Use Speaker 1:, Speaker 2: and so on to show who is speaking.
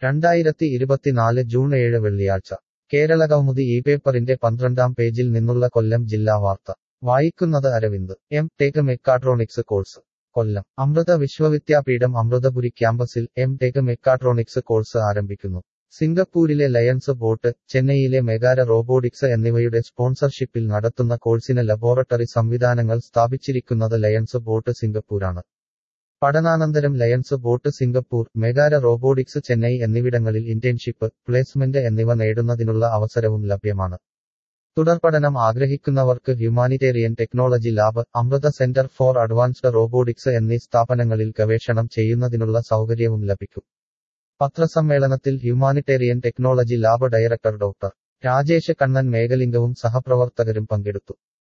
Speaker 1: രണ്ടായിരത്തി ഇരുപത്തിനാല് ജൂൺ ഏഴ് വെള്ളിയാഴ്ച കേരളകൗമുദി ഈ പേപ്പറിന്റെ പന്ത്രണ്ടാം പേജിൽ നിന്നുള്ള കൊല്ലം ജില്ലാ വാർത്ത വായിക്കുന്നത് Aravind M Tech mechatronics course Kollam Amrita Vishwa Vidyapeetham Amritapuri ക്യാമ്പസിൽ എം ടെക് മെക്കാട്രോണിക്സ് കോഴ്സ് ആരംഭിക്കുന്നു സിംഗപ്പൂരിലെ ലയൺസ് ബോട്ട് ചെന്നൈയിലെ മെഗാര റോബോട്ടിക്സ് എന്നിവയുടെ സ്പോൺസർഷിപ്പിൽ നടത്തുന്ന കോഴ്സിന് ലബോറട്ടറി സംവിധാനങ്ങൾ സ്ഥാപിച്ചിരിക്കുന്നത് ലയൺസ് ബോട്ട് സിംഗപ്പൂരാണ് പഠനാനന്തരം Lions Bot Singapore Megara robotics Chennai എന്നിവിടങ്ങളിൽ ഇന്റേൺഷിപ്പ് പ്ലേസ്മെന്റ് എന്നിവ നേടുന്നതിനുള്ള അവസരവും ലഭ്യമാണ് തുടർപഠനം ആഗ്രഹിക്കുന്നവർക്ക് humanitarian technology lab Amrita centre for advanced robotics എന്നീ സ്ഥാപനങ്ങളിൽ ഗവേഷണം ചെയ്യുന്നതിനുള്ള സൗകര്യവും ലഭിക്കും പത്രസമ്മേളനത്തിൽ humanitarian technology lab director doctor Rajesh Kannan മേഘലിംഗവും സഹപ്രവർത്തകരും പങ്കെടുത്തു